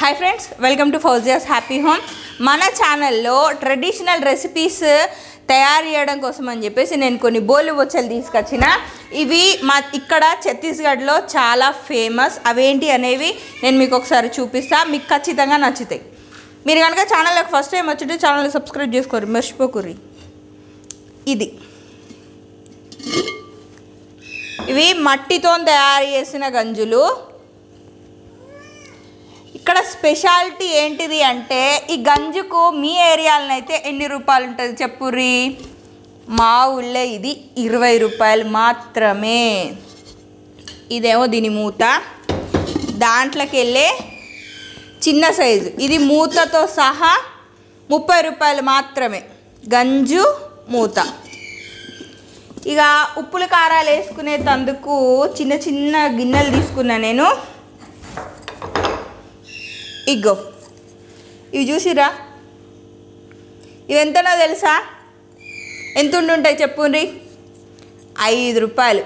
hi friends welcome to Fauzia's happy home మన ఛానల్లో traditional recipes తయారు చేయడం కోసం అని చెప్పేసి నేను కొన్ని బోలు బొచ్చలు తీసుకొచ్చిన ఇవి మా ఇక్కడ ఛత్తీస్గఢ్లో చాలా ఫేమస్ అవేంటి అనేవి నేను మీకు ఒకసారి చూపిస్తా మీకు ఖచ్చితంగా నచ్చుతాయి మీరు కనుక ఛానల్లోకి ఫస్ట్ టైం వచ్చింటే ఛానల్ సబ్స్క్రైబ్ చేసుకోరు మర్చిపోకుర్రి ఇది ఇవి మట్టితో తయారు చేసిన గంజులు ఇక్కడ స్పెషాలిటీ ఏంటిది అంటే ఈ గంజుకు మీ ఏరియాలో అయితే ఎన్ని రూపాయలు ఉంటుంది చెప్పుర్రి మా ఊళ్ళో ఇది ఇరవై రూపాయలు మాత్రమే ఇదేమో దీని మూత దాంట్లోకి వెళ్ళే చిన్న సైజు ఇది మూతతో సహా ముప్పై రూపాయలు మాత్రమే గంజు మూత ఇక ఉప్పుల కారాలు వేసుకునే తందుకు చిన్న చిన్న గిన్నెలు తీసుకున్నా నేను ఇగ్గో ఇవి చూసిరా ఇవి ఎంతనో తెలుసా ఎంత ఉండుంటాయి చెప్పుండ్రి ఐదు రూపాయలు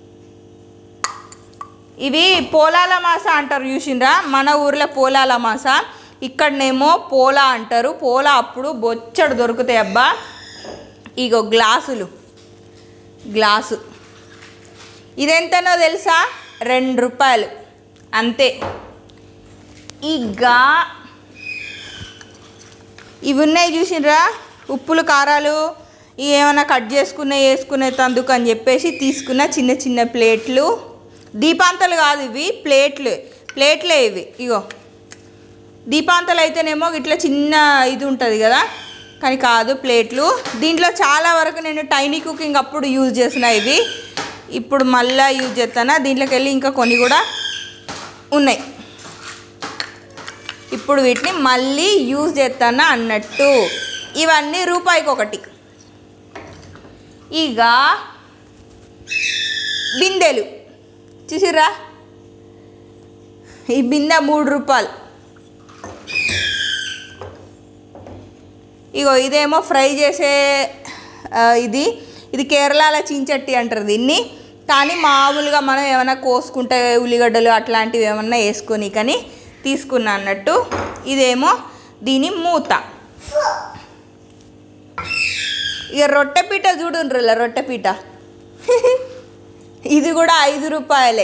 ఇవి పోలాల మాస అంటారు చూసిండ్రా మన ఊర్లో పోలాల మాస ఇక్కడనేమో పోలా అంటారు పోలా అప్పుడు బొచ్చడు దొరుకుతాయి అబ్బా ఇగో గ్లాసులు గ్లాసు ఇదెంతనో తెలుసా రెండు రూపాయలు అంతే ఇక ఇవి ఉన్నాయి చూసిండ్రా ఉప్పులు కారాలు ఇవి ఏమైనా కట్ చేసుకునే వేసుకునే తందుకు అని చెప్పేసి తీసుకున్న చిన్న చిన్న ప్లేట్లు దీపాంతలు కాదు ఇవి ప్లేట్లు ప్లేట్లే ఇవి ఇగో దీపాంతలు అయితేనేమో ఇట్లా చిన్న ఇది ఉంటుంది కదా కానీ కాదు ప్లేట్లు దీంట్లో చాలా వరకు నేను టైనీ కుకింగ్ అప్పుడు యూజ్ చేసిన ఇవి ఇప్పుడు మళ్ళీ యూజ్ చేస్తాను దీంట్లోకి వెళ్ళి ఇంకా కొన్ని కూడా ఉన్నాయి ఇప్పుడు వీటిని మళ్ళీ యూజ్ చేస్తాను అన్నట్టు ఇవన్నీ రూపాయికి ఒకటి ఇక బిందెలు చూసిర్రా ఈ బిందె మూడు రూపాయలు ఇగో ఇదేమో ఫ్రై చేసే ఆ, ఇది ఇది కేరళలో చించట్టి అంటారు దీన్ని కానీ మామూలుగా మనం ఏమైనా కోసుకుంటే ఉల్లిగడ్డలు అట్లాంటివి ఏమన్నా వేసుకొని కానీ తీసుకున్నా అన్నట్టు ఇదేమో దీని మూత ఇక రొట్టెపీట చూడుండ్రులా రొట్టెపీట ఇది కూడా ఐదు రూపాయలే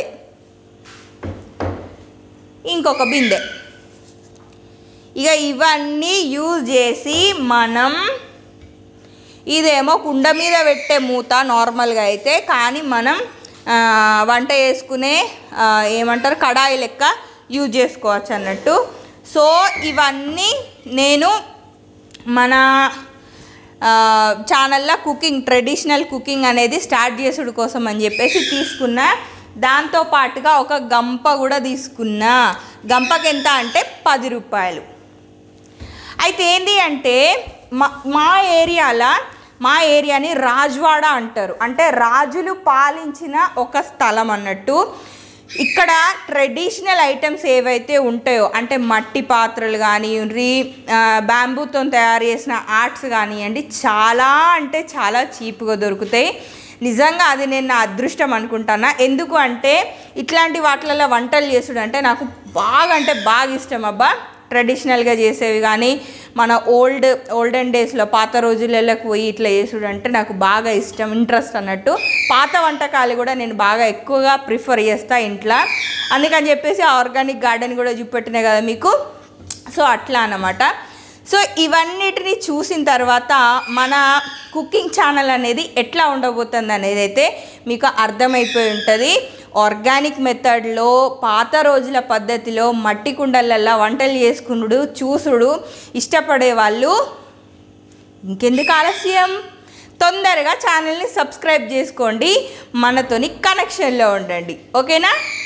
ఇంకొక బిందె ఇక ఇవన్నీ యూజ్ చేసి మనం ఇదేమో కుండ మీద పెట్టే మూత నార్మల్గా అయితే కానీ మనం ఆ, వంట చేసుకునే ఆ, ఏమంటారు కడాయి లెక్క యూజ్ చేసుకోవచ్చు అన్నట్టు సో ఇవన్నీ నేను మన ఆ, ఛానల్లో కుకింగ్ ట్రెడిషనల్ కుకింగ్ అనేది స్టార్ట్ చేసుడు కోసం అని చెప్పేసి తీసుకున్నా దాంతో పాటుగా ఒక గంప కూడా తీసుకున్నా గంపకి ఎంత అంటే పది రూపాయలు అయితే ఏంటి అంటే మా మా ఏరియాలో మా ఏరియాని రాజ్వాడ అంటారు అంటే రాజులు పాలించిన ఒక స్థలం అన్నట్టు ఇక్కడ ట్రెడిషనల్ ఐటమ్స్ ఏవైతే ఉంటాయో అంటే మట్టి పాత్రలు కానివ్వండి బ్యాంబూతో తయారు చేసిన ఆర్ట్స్ కానివ్వండి చాలా అంటే చాలా చీప్గా దొరుకుతాయి నిజంగా అది నేను నా అదృష్టం అనుకుంటానా ఎందుకు అంటే ఇట్లాంటి వాటిలలో వంటలు చేసుడు అంటే నాకు బాగా అంటే బాగా ఇష్టం అబ్బా ట్రెడిషనల్గా చేసేవి కానీ మన ఓల్డ్ ఓల్డెన్ డేస్లో పాత రోజులలోకి పోయి ఇట్లా చేసుడు అంటే నాకు బాగా ఇష్టం ఇంట్రెస్ట్ అన్నట్టు పాత వంటకాలు కూడా నేను బాగా ఎక్కువగా ప్రిఫర్ చేస్తా ఇంట్లో అందుకని చెప్పేసి ఆర్గానిక్ గార్డెన్ కూడా చూపెట్టినాయి కదా మీకు సో అట్లా అన్నమాట సో ఇవన్నిటిని చూసిన తర్వాత మన కుకింగ్ ఛానల్ అనేది ఎట్లా ఉండబోతుంది అనేది అయితే మీకు అర్థమైపోయి ఉంటుంది ఆర్గానిక్ మెథడ్లో పాత రోజుల పద్ధతిలో మట్టి కుండలల్లో వంటలు చేసుకునుడు చూసుడు ఇష్టపడే వాళ్ళు ఇంకెందుకు ఆలస్యం తొందరగా ఛానల్ని సబ్స్క్రైబ్ చేసుకోండి మనతోని కనెక్షన్లో ఉండండి ఓకేనా